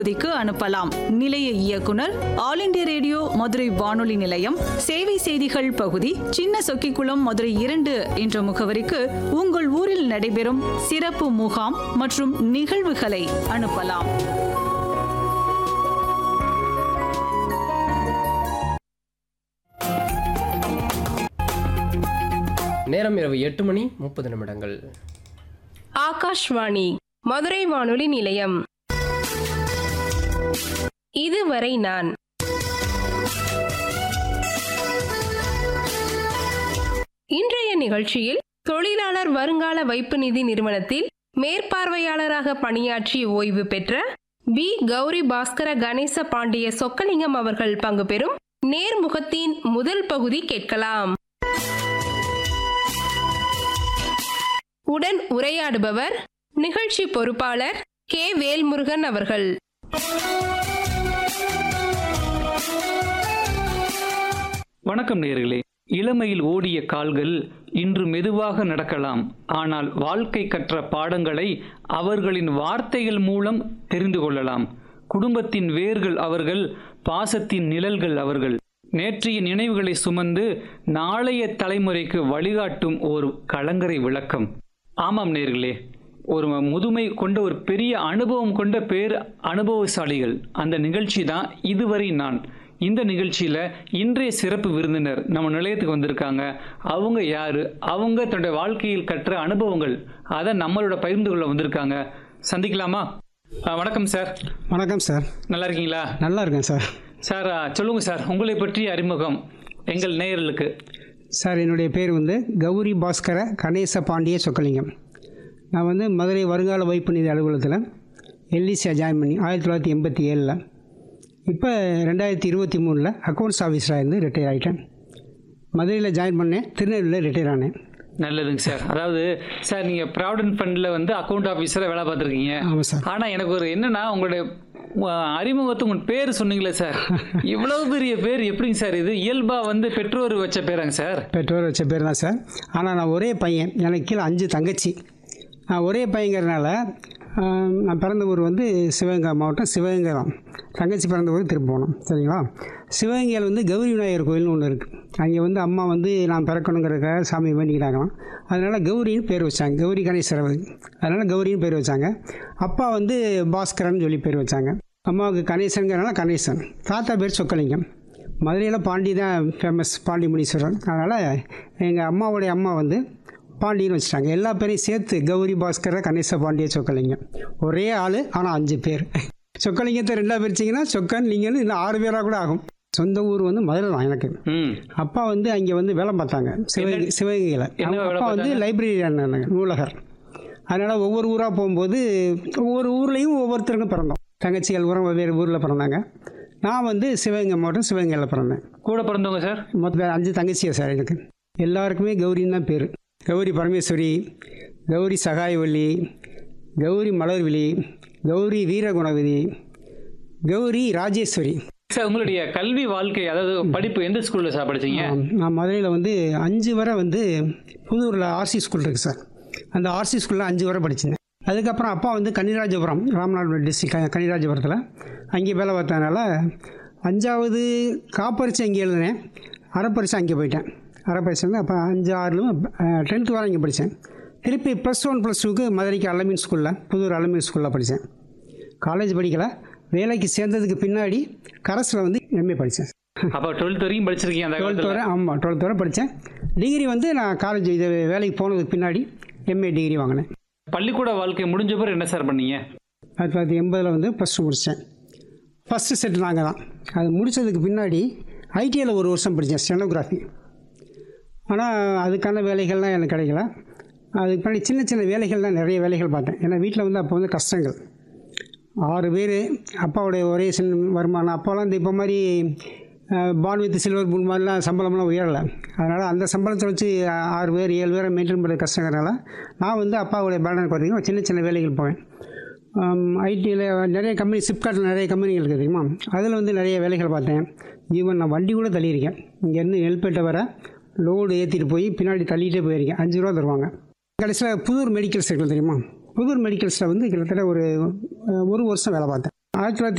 பகுதிக்கு அனுப்பலாம் நிலைய இயக்குனர் ஆல் இண்டியா ரேடியோ மதுரை வானொலி நிலையம் சேவை செய்திகள் பகுதி சின்ன சொக்கிக்குளம் மதுரை இரண்டு என்ற முகவரிக்கு உங்கள் ஊரில் நடைபெறும் சிறப்பு முகாம் மற்றும் நிகழ்வுகளை அனுப்பலாம் நேரம் இரவு எட்டு மணி முப்பது நிமிடங்கள் ஆகாஷ்வாணி மதுரை வானொலி நிலையம் இதுவரை நான் இன்றைய நிகழ்ச்சியில் தொழிலாளர் வருங்கால வைப்பு நிதி நிறுவனத்தில் மேற்பார்வையாளராக பணியாற்றி ஓய்வு பெற்ற பி கௌரி பாஸ்கர கணேச பாண்டிய சொக்கலிங்கம் அவர்கள் பங்கு பெறும் நேர்முகத்தின் முதல் பகுதி கேட்கலாம் உடன் உரையாடுபவர் நிகழ்ச்சி பொறுப்பாளர் கே வேல்முருகன் அவர்கள் வணக்கம் நேர்களே இளமையில் ஓடிய கால்கள் இன்று மெதுவாக நடக்கலாம் ஆனால் வாழ்க்கை கற்ற பாடங்களை அவர்களின் வார்த்தைகள் மூலம் தெரிந்து கொள்ளலாம் குடும்பத்தின் வேர்கள் அவர்கள் பாசத்தின் நிழல்கள் அவர்கள் நேற்றைய நினைவுகளை சுமந்து நாளைய தலைமுறைக்கு வழிகாட்டும் ஒரு கலங்கரை விளக்கம் ஆமாம் நேர்களே ஒரு முதுமை கொண்ட ஒரு பெரிய அனுபவம் கொண்ட பேர் அனுபவசாலிகள் அந்த நிகழ்ச்சி தான் இதுவரை நான் இந்த நிகழ்ச்சியில் இன்றைய சிறப்பு விருந்தினர் நம்ம நிலையத்துக்கு வந்திருக்காங்க அவங்க யாரு அவங்க தன்னுடைய வாழ்க்கையில் கற்ற அனுபவங்கள் அதை நம்மளோட பகிர்ந்து கொள்ள வந்திருக்காங்க சந்திக்கலாமா ஆ, வணக்கம் சார் வணக்கம் சார் நல்லா இருக்கீங்களா நல்லா இருக்கேன் சார் சார் ஆ, சொல்லுங்க சார் உங்களை பற்றிய அறிமுகம் எங்கள் நேயர்களுக்கு சார் என்னுடைய பேர் வந்து கௌரி பாஸ்கர கணேச பாண்டிய சொக்கலிங்கம் நான் வந்து மதுரை வருங்கால வைப்பு நிதி அலுவலகத்தில் எல்இசியாக ஜாயின் பண்ணி ஆயிரத்தி தொள்ளாயிரத்தி எண்பத்தி ஏழில் இப்போ ரெண்டாயிரத்தி இருபத்தி மூணில் அக்கௌண்ட்ஸ் ஆஃபீஸராக இருந்து ரிட்டையர் ஆகிட்டேன் மதுரையில் ஜாயின் பண்ணேன் திருநெல்வேலியில் ரிட்டையர் ஆனேன் நல்லதுங்க சார் அதாவது சார் நீங்க ப்ராவிடன்ட் ஃபண்ட்ல வந்து அக்கௌண்ட் ஆஃபீஸரா வேலை பார்த்துருக்கீங்க ஆமாம் சார் ஆனா எனக்கு ஒரு என்னன்னா உங்களுடைய அஹ், அறிமுகத்து உங்க பேர் சொன்னீங்களே சார் இவ்வளவு பெரிய பேர் எப்படிங்க சார் இது இயல்பா வந்து பெற்றோர் வச்ச பேராங்க சார் பெற்றோர் வச்ச பேர் தான் சார் ஆனால் நான் ஒரே பையன் எனக்கு கீழே அஞ்சு தங்கச்சி நான் ஒரே பையங்கிறதுனால ஆஹ், நான் பிறந்த ஊர் வந்து சிவகங்கை மாவட்டம் சிவகங்கை தான் தங்கச்சி பிறந்த ஊர் திருப்போணம் சரிங்களா சிவகங்கையில் வந்து கௌரி விநாயகர் கோயில்னு ஒன்று இருக்குது அங்கே வந்து அம்மா வந்து நான் பிறக்கணுங்கிறதுக்காக சாமி வேண்டிக்கிறாங்களாம் அதனால் கௌரின்னு பேர் வச்சாங்க கௌரி கணேஸ்வரர் அதனால் கௌரின்னு பேர் வச்சாங்க அப்பா வந்து பாஸ்கரன் சொல்லி பேர் வச்சாங்க அம்மாவுக்கு கணேசனுங்கிறனால கணேசன் தாத்தா பேர் சொக்கலிங்கம் மதுரையில் பாண்டி தான் ஃபேமஸ் பாண்டி முனீஸ்வரன் அதனால் எங்கள் அம்மாவுடைய அம்மா வந்து பாண்டின்னு வச்சுட்டாங்க எல்லா பேரையும் சேர்த்து கௌரி பாஸ்கர கணேச பாண்டிய சொக்கலிங்கம் ஒரே ஆள் ஆனால் அஞ்சு பேர் சொக்கலிங்கத்தை ரெண்டாக பிரிச்சிங்கன்னா சொக்கன் லிங்கன்னு இன்னும் ஆறு பேராக கூட ஆகும் சொந்த ஊர் வந்து மதுரை தான் எனக்கு ம் அப்பா வந்து அங்கே வந்து வேலை பார்த்தாங்க சிவகங்கை சிவகங்கையில் என்ன வேலை அப்பா வந்து லைப்ரரியன் நூலகர் அதனால் ஒவ்வொரு ஊராக போகும்போது ஒவ்வொரு ஊர்லேயும் ஒவ்வொருத்தருக்கும் பிறந்தோம் தங்கச்சிகள் ஊரம் வெவ்வேறு ஊரில் பிறந்தாங்க நான் வந்து சிவகங்கை மாவட்டம் சிவகங்கையில் பிறந்தேன் கூட பிறந்தவங்க சார் மொத்தம் அஞ்சு தங்கச்சியா சார் எனக்கு எல்லாருக்குமே கௌரின்னு தான் பேர் கௌரி பரமேஸ்வரி கௌரி சகாயவல்லி கௌரி மலர்விழி கௌரி வீரகுணவதி கௌரி ராஜேஸ்வரி சார் உங்களுடைய கல்வி வாழ்க்கை அதாவது படிப்பு எந்த ஸ்கூல்ல சார் படிச்சீங்க ஆம், நான் மதுரையில் வந்து அஞ்சு வரை வந்து புதூரில் ஆர்சி ஸ்கூல் இருக்குது சார் அந்த ஆர்சி ஸ்கூலில் அஞ்சு வரை படிச்சிருந்தேன் அதுக்கப்புறம் அப்பா வந்து கன்னிராஜபுரம் ராமநாதபுரம் டிஸ்ட்ரிக்ட் கன்னிராஜபுரத்தில் அங்கே வேலை பார்த்ததுனால அஞ்சாவது காப்பரிச்சு அங்கே எழுதினேன் அரைப்பரிச்சு அங்கே போயிட்டேன் அரைப்பரிச்சு வந்து அப்போ அஞ்சு ஆறுலும் டென்த்து வரை இங்கே படித்தேன் திருப்பி ப்ளஸ் ஒன் ப்ளஸ் டூக்கு மதுரைக்கு அலமீன் ஸ்கூலில் புதூர் அலமீன் ஸ்கூலில் படித்தேன் காலேஜ் படிக்கல வேலைக்கு சேர்ந்ததுக்கு பின்னாடி கரஸில் வந்து எம்ஏ படித்தேன் அப்ப டுவெல்த் வரைக்கும் படிச்சிருக்கீங்க அந்த டுவெல்த் காலத்துல வரை ஆமாம் டுவெல்த் வரை படித்தேன் டிகிரி வந்து நான் காலேஜ் இது வேலைக்கு போனதுக்கு பின்னாடி எம்ஏ டிகிரி வாங்கினேன் பள்ளிக்கூட வாழ்க்கை முடிஞ்ச பிறகு என்ன சார் பண்ணீங்க ஆயிரத்தி தொள்ளாயிரத்தி எண்பதில் வந்து ப்ளஸ் டூ முடித்தேன் ஃபஸ்ட்டு செட் நாங்கள் தான் அது முடித்ததுக்கு பின்னாடி ஐடிஐயில் ஒரு வருஷம் படித்தேன் ஸ்டெனோகிராஃபி ஆனால் அதுக்கான வேலைகள்லாம் எனக்கு கிடைக்கல அதுக்கு பின்னாடி சின்ன சின்ன வேலைகள் நிறைய வேலைகள் பார்த்தேன் ஏன்னா வீட்டில் வந்து அப்போ வந்து கஷ்டங்கள் ஆறு பேர் அப்பாவுடைய ஒரே சின்ன வருமானம் அப்போல்லாம் இந்த இப்போ மாதிரி பான் வித் சில்வர் பூல் மாதிரிலாம் சம்பளம்லாம் உயரலை அதனால் அந்த சம்பளத்தை வச்சு ஆ- ஆறு பேர் ஏழு பேரை மெயின்டைன் பண்ணுறது கஷ்டங்கிறனால நான் வந்து அப்பாவுடைய பேலன் குறைக்கும் சின்ன சின்ன வேலைகள் போவேன் ஐடியில் நிறைய கம்பெனி சிப்கார்ட்டில் நிறைய கம்பெனிகள் இருக்குது தெரியுமா அதில் வந்து நிறைய வேலைகள் பார்த்தேன் ஈவன் நான் வண்டி கூட தள்ளியிருக்கேன் இங்கேருந்து நெல்பேட்டை வர லோடு ஏற்றிட்டு போய் பின்னாடி தள்ளிகிட்டே போயிருக்கேன் அஞ்சு ரூபா தருவாங்க கடைசியில் புதூர் மெடிக்கல்ஸ் இருக்குது தெரியுமா புதூர் மெடிக்கல்ஸில் வந்து கிட்டத்தட்ட ஒரு அஹ், ஒரு வருஷம் வேலை பார்த்தேன் ஆயிரத்தி தொள்ளாயிரத்தி